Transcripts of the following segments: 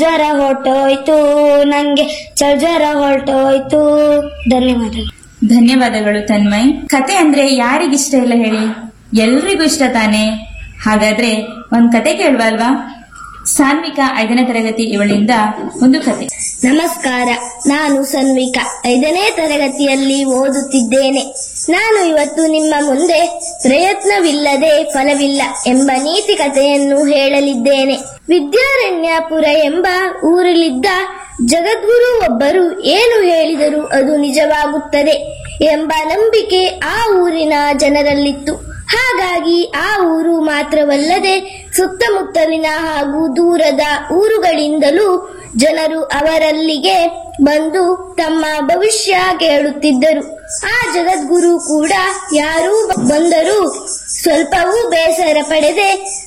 ಜ್ವರ ಹೊರಟೋಯ್ತು ನಂಗೆ ಚಳ ಜ್ವರ ಹೊರಟೋಯ್ತು ಧನ್ಯವಾದಗಳು ಧನ್ಯವಾದಗಳು ತನ್ಮಯ್ ಕತೆ ಅಂದ್ರೆ ಯಾರಿಗಿಷ್ಟ ಇಲ್ಲ ಹೇಳಿ ಎಲ್ರಿಗೂ ಇಷ್ಟ ತಾನೆ ಹಾಗಾದ್ರೆ ಒಂದ್ ಕತೆ ಕೇಳುವಲ್ವಾ ಸಾನ್ವಿಕಾ ಐದನೇ ತರಗತಿ ಇವಳಿಂದ ಒಂದು ಕತೆ ನಮಸ್ಕಾರ ನಾನು ಸನ್ವಿಕಾ ಐದನೇ ತರಗತಿಯಲ್ಲಿ ಓದುತ್ತಿದ್ದೇನೆ ನಾನು ಇವತ್ತು ನಿಮ್ಮ ಮುಂದೆ ಪ್ರಯತ್ನವಿಲ್ಲದೆ ಫಲವಿಲ್ಲ ಎಂಬ ನೀತಿ ಕಥೆಯನ್ನು ಹೇಳಲಿದ್ದೇನೆ ವಿದ್ಯಾರಣ್ಯಪುರ ಎಂಬ ಊರಲ್ಲಿದ್ದ ಜಗದ್ಗುರು ಒಬ್ಬರು ಏನು ಹೇಳಿದರೂ ಅದು ನಿಜವಾಗುತ್ತದೆ ಎಂಬ ನಂಬಿಕೆ ಆ ಊರಿನ ಜನರಲ್ಲಿತ್ತು ಹಾಗಾಗಿ ಆ ಊರು ಮಾತ್ರವಲ್ಲದೆ ಸುತ್ತಮುತ್ತಲಿನ ಹಾಗೂ ದೂರದ ಊರುಗಳಿಂದಲೂ ಜನರು ಅವರಲ್ಲಿಗೆ ಬಂದು ತಮ್ಮ ಭವಿಷ್ಯ ಕೇಳುತ್ತಿದ್ದರು ಆ ಜಗದ್ಗುರು ಕೂಡ ಯಾರೂ ಬಂದರೂ ಸ್ವಲ್ಪವೂ ಬೇಸರ ಪಡೆದೆ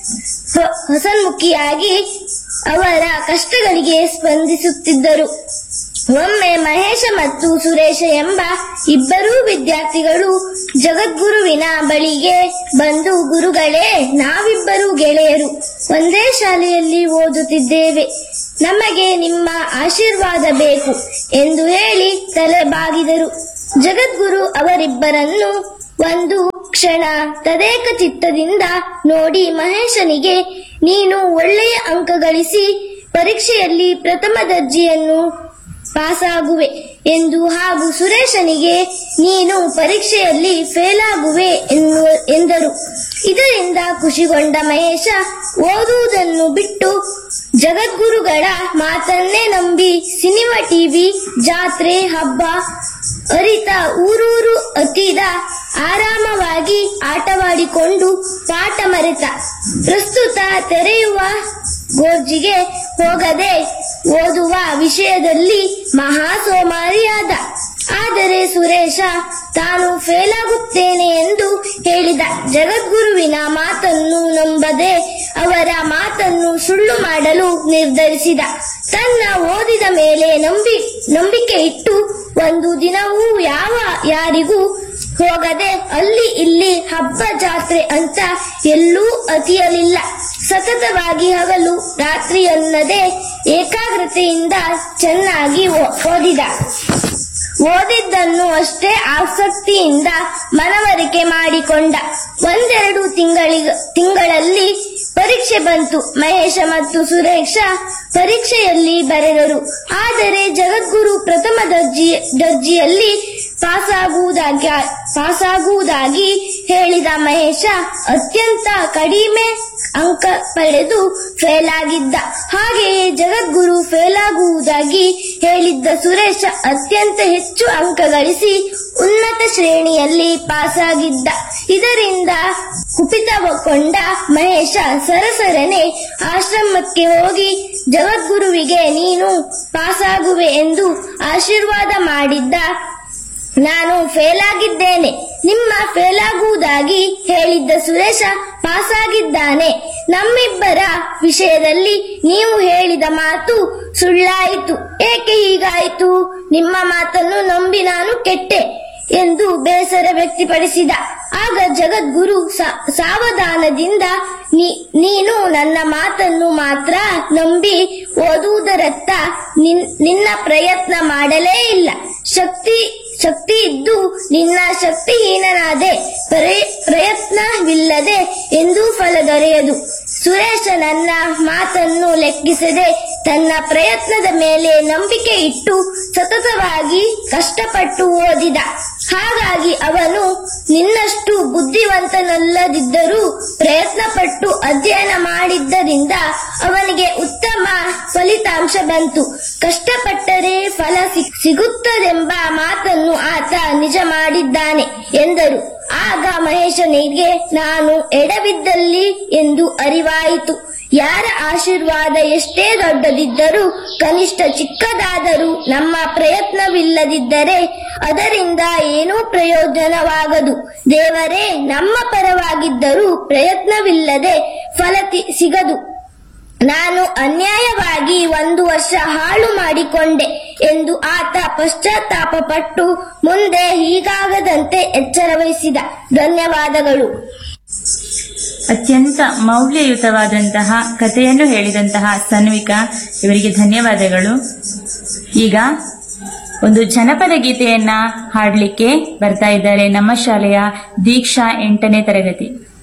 ಹೊ- ಹೊಸನ್ಮುಖಿಯಾಗಿ ಅವರ ಕಷ್ಟಗಳಿಗೆ ಸ್ಪಂದಿಸುತ್ತಿದ್ದರು ಒಮ್ಮೆ ಮಹೇಶ ಮತ್ತು ಸುರೇಶ ಎಂಬ ಇಬ್ಬರೂ ವಿದ್ಯಾರ್ಥಿಗಳು ಜಗದ್ಗುರುವಿನ ಬಳಿಗೆ ಬಂದು ಗುರುಗಳೇ ನಾವಿಬ್ಬರು ಗೆಳೆಯರು ಒಂದೇ ಶಾಲೆಯಲ್ಲಿ ಓದುತ್ತಿದ್ದೇವೆ ನಮಗೆ ನಿಮ್ಮ ಆಶೀರ್ವಾದ ಬೇಕು ಎಂದು ಹೇಳಿ ತಲೆ ಬಾಗಿದರು ಜಗದ್ಗುರು ಅವರಿಬ್ಬರನ್ನು ಒಂದು ಕ್ಷಣ ತದೇಕ ಚಿತ್ತದಿಂದ ನೋಡಿ ಮಹೇಶನಿಗೆ ನೀನು ಒಳ್ಳೆಯ ಅಂಕ ಗಳಿಸಿ ಪರೀಕ್ಷೆಯಲ್ಲಿ ಪ್ರಥಮ ದರ್ಜೆಯನ್ನು ಪಾಸಾಗುವೆ ಎಂದು ಹಾಗೂ ಸುರೇಶನಿಗೆ ನೀನು ಪರೀಕ್ಷೆಯಲ್ಲಿ ಫೇಲ್ ಆಗುವೆ ಎನ್ನುವ- ಎಂದರು ಇದರಿಂದ ಖುಷಿಗೊಂಡ ಮಹೇಶ ಓದುವುದನ್ನು ಬಿಟ್ಟು ಜಗದ್ಗುರುಗಳ ಮಾತನ್ನೇ ನಂಬಿ ಸಿನಿಮಾ ಟಿವಿ ಜಾತ್ರೆ ಹಬ್ಬ ಅರಿತ ಊರೂರು ಅತಿದ ಆರಾಮವಾಗಿ ಆಟವಾಡಿಕೊಂಡು ಪಾಠ ಮರೆತ ಪ್ರಸ್ತುತ ತೆರೆಯುವ ಗೋರ್ಜಿಗೆ ಹೋಗದೆ ಓದುವ ವಿಷಯದಲ್ಲಿ ಮಹಾ ಸೋಮಾರಿಯಾದ ಆದರೆ ಸುರೇಶ ತಾನು ಫೇಲ್ ಆಗುತ್ತೇನೆ ಎಂದು ಹೇಳಿದ ಜಗದ್ಗುರುವಿನ ಮಾತನ್ನು ನಂಬದೆ ಅವರ ಮಾತನ್ನು ಸುಳ್ಳು ಮಾಡಲು ನಿರ್ಧರಿಸಿದ ತನ್ನ ಓದಿದ ಮೇಲೆ ನಂಬಿ ನಂಬಿಕೆ ಇಟ್ಟು ಒಂದು ದಿನವೂ ಯಾವ ಯಾರಿಗೂ ಹೋಗದೆ ಅಲ್ಲಿ ಇಲ್ಲಿ ಹಬ್ಬ ಜಾತ್ರೆ ಅಂತ ಎಲ್ಲೂ ಅತಿಯಲಿಲ್ಲ ಸತತವಾಗಿ ಹಗಲು ರಾತ್ರಿ ಅನ್ನದೆ ಏಕಾಗ್ರತೆಯಿಂದ ಚೆನ್ನಾಗಿ ಓ- ಓದಿದ ಓದಿದ್ದನ್ನು ಅಷ್ಟೇ ಆಸಕ್ತಿಯಿಂದ ಮನವರಿಕೆ ಮಾಡಿಕೊಂಡ ಒಂದೆರಡು ತಿಂಗಳಿಗ ತಿಂಗಳಲ್ಲಿ ಪರೀಕ್ಷೆ ಬಂತು ಮಹೇಶ ಮತ್ತು ಸುರೇಶ ಪರೀಕ್ಷೆಯಲ್ಲಿ ಬರೆದರು ಆದರೆ ಜಗದ್ಗುರು ಪ್ರಥಮ ದರ್ಜಿ ದರ್ಜಿಯಲ್ಲಿ ಪಾಸಾಗುವುದಾಗಿ ಪಾಸಾಗುವುದಾಗಿ ಹೇಳಿದ ಮಹೇಶ ಅತ್ಯಂತ ಕಡಿಮೆ ಅಂಕ ಪಡೆದು ಫೇಲ್ ಆಗಿದ್ದ ಹಾಗೆಯೇ ಜಗದ್ಗುರು ಫೇಲ್ ಆಗುವುದಾಗಿ ಹೇಳಿದ್ದ ಸುರೇಶ ಅತ್ಯಂತ ಹೆಚ್ಚು ಅಂಕ ಗಳಿಸಿ ಉನ್ನತ ಶ್ರೇಣಿಯಲ್ಲಿ ಪಾಸಾಗಿದ್ದ ಇದರಿಂದ ಕುಪಿತಗೊಂಡ ಮಹೇಶ ಸರಸರನೆ ಆಶ್ರಮಕ್ಕೆ ಹೋಗಿ ಜಗದ್ಗುರುವಿಗೆ ನೀನು ಪಾಸಾಗುವೆ ಎಂದು ಆಶೀರ್ವಾದ ಮಾಡಿದ್ದ ನಾನು ಫೇಲ್ ಆಗಿದ್ದೇನೆ ನಿಮ್ಮ ಫೇಲ್ ಆಗುವುದಾಗಿ ಹೇಳಿದ್ದ ಸುರೇಶ ಪಾಸಾಗಿದ್ದಾನೆ ನಮ್ಮಿಬ್ಬರ ವಿಷಯದಲ್ಲಿ ನೀವು ಹೇಳಿದ ಮಾತು ಸುಳ್ಳಾಯಿತು ಏಕೆ ಹೀಗಾಯಿತು ನಿಮ್ಮ ಮಾತನ್ನು ನಂಬಿ ನಾನು ಕೆಟ್ಟೆ ಎಂದು ಬೇಸರ ವ್ಯಕ್ತಪಡಿಸಿದ ಆಗ ಜಗದ್ಗುರು ಸಾ- ಸಾವಧಾನದಿಂದ ನೀ- ನೀನು ನನ್ನ ಮಾತನ್ನು ಮಾತ್ರ ನಂಬಿ ಓದುವುದರತ್ತ ನಿನ್- ನಿನ್ನ ಪ್ರಯತ್ನ ಮಾಡಲೇ ಇಲ್ಲ ಶಕ್ತಿ ಶಕ್ತಿ ಇದ್ದು ನಿನ್ನ ಶಕ್ತಿಹೀನನಾದೆ ಪ್ರಯ- ಪ್ರಯತ್ನವಿಲ್ಲದೆ ಎಂದೂ ಫಲ ದೊರೆಯದು ಸುರೇಶ ನನ್ನ ಮಾತನ್ನು ಲೆಕ್ಕಿಸದೆ ತನ್ನ ಪ್ರಯತ್ನದ ಮೇಲೆ ನಂಬಿಕೆ ಇಟ್ಟು ಸತತವಾಗಿ ಕಷ್ಟಪಟ್ಟು ಓದಿದ ಹಾಗಾಗಿ ಅವನು ನಿನ್ನಷ್ಟು ಬುದ್ಧಿವಂತನಲ್ಲದಿದ್ದರೂ ಪ್ರಯತ್ನಪಟ್ಟು ಅಧ್ಯಯನ ಮಾಡಿದ್ದರಿಂದ ಅವನಿಗೆ ಉತ್ತಮ ಫಲಿತಾಂಶ ಬಂತು ಕಷ್ಟಪಟ್ಟರೆ ಫಲ ಸಿಗ್- ಸಿಗುತ್ತದೆಂಬ ಮಾತನ್ನು ಆತ ನಿಜ ಮಾಡಿದ್ದಾನೆ ಎಂದರು ಆಗ ಮಹೇಶನಿಗೆ ನಾನು ಎಡವಿದ್ದಲ್ಲಿ ಎಂದು ಅರಿವಾಯಿತು ಯಾರ ಆಶೀರ್ವಾದ ಎಷ್ಟೇ ದೊಡ್ಡದಿದ್ದರೂ ಕನಿಷ್ಠ ಚಿಕ್ಕದಾದರೂ ನಮ್ಮ ಪ್ರಯತ್ನವಿಲ್ಲದಿದ್ದರೆ ಅದರಿಂದ ಏನೂ ಪ್ರಯೋಜನವಾಗದು ದೇವರೇ ನಮ್ಮ ಪರವಾಗಿದ್ದರೂ ಪ್ರಯತ್ನವಿಲ್ಲದೆ ಫಲ ತಿ- ಸಿಗದು ನಾನು ಅನ್ಯಾಯವಾಗಿ ಒಂದು ವರ್ಷ ಹಾಳು ಮಾಡಿಕೊಂಡೆ ಎಂದು ಆತ ಪಶ್ಚಾತ್ತಾಪ ಪಟ್ಟು ಮುಂದೆ ಹೀಗಾಗದಂತೆ ಎಚ್ಚರ ವಹಿಸಿದ ಧನ್ಯವಾದಗಳು ಅತ್ಯಂತ ಮೌಲ್ಯಯುತವಾದಂತಹ ಕಥೆಯನ್ನು ಹೇಳಿದಂತಹ ಸನ್ವಿಕಾ ಇವರಿಗೆ ಧನ್ಯವಾದಗಳು ಈಗ ಒಂದು ಜನಪದ ಗೀತೆಯನ್ನ ಹಾಡಲಿಕ್ಕೆ ಬರ್ತಾ ಇದ್ದಾರೆ ನಮ್ಮ ಶಾಲೆಯ ದೀಕ್ಷಾ ಎಂಟನೇ ತರಗತಿ